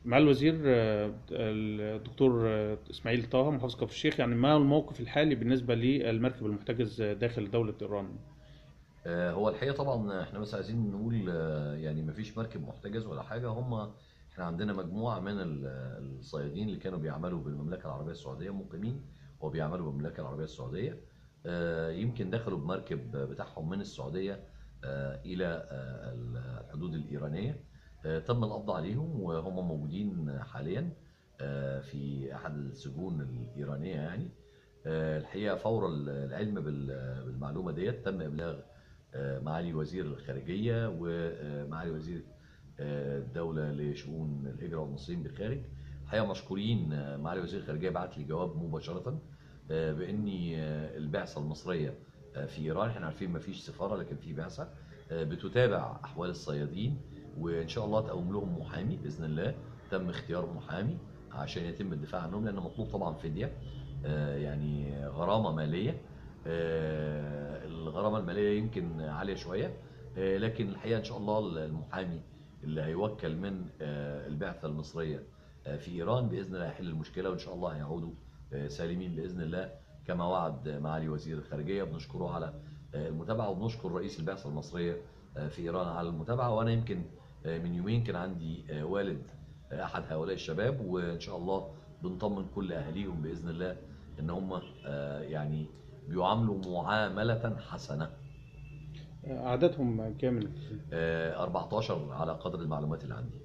مع الوزير آه، الدكتور آه، اسماعيل طه محافظ كفر الشيخ يعني ما الموقف الحالي بالنسبه للمركب المحتجز داخل دوله ايران آه، هو الحقيقه طبعا احنا بس عايزين نقول آه، يعني مفيش مركب محتجز ولا حاجه هم احنا عندنا مجموعه من ال- الصيادين اللي كانوا بيعملوا بالمملكه العربيه السعوديه مقيمين وبيعملوا بالمملكه العربيه السعوديه آه، يمكن دخلوا بمركب بتاعهم من السعوديه آه، الى آه، الحدود الايرانيه آه، تم القبض عليهم وهم موجودين حاليا آه، في احد السجون الايرانيه يعني آه، الحقيقه فور العلم بال- بالمعلومه ديت تم ابلاغ آه، معالي وزير الخارجيه ومعالي وزير آه، الدوله لشؤون الهجره والمصريين بالخارج الحقيقه مشكورين آه، معالي وزير الخارجيه بعت لي جواب مباشره آه، باني آه، البعثه المصريه آه، في ايران احنا عارفين ما فيش سفاره لكن في بعثه آه، بتتابع احوال الصيادين وان شاء الله تقوم لهم محامي باذن الله تم اختيار محامي عشان يتم الدفاع عنهم لان مطلوب طبعا فديه آه، يعني غرامه ماليه آه، الغرامه الماليه يمكن عاليه شويه آه، لكن الحقيقه ان شاء الله المحامي اللي هيوكل من آه، البعثه المصريه آه، في ايران باذن الله هيحل المشكله وان شاء الله هيعودوا آه، سالمين باذن الله كما وعد معالي وزير الخارجيه بنشكره على آه، المتابعه وبنشكر رئيس البعثه المصريه آه، في ايران على المتابعه وانا يمكن آه، من يومين كان عندي آه، والد آه، احد هؤلاء الشباب وان شاء الله بنطمن كل اهاليهم باذن الله ان هم آه، يعني بيعاملوا معامله حسنه آه، عددهم كامل آه، 14 على قدر المعلومات اللي عندي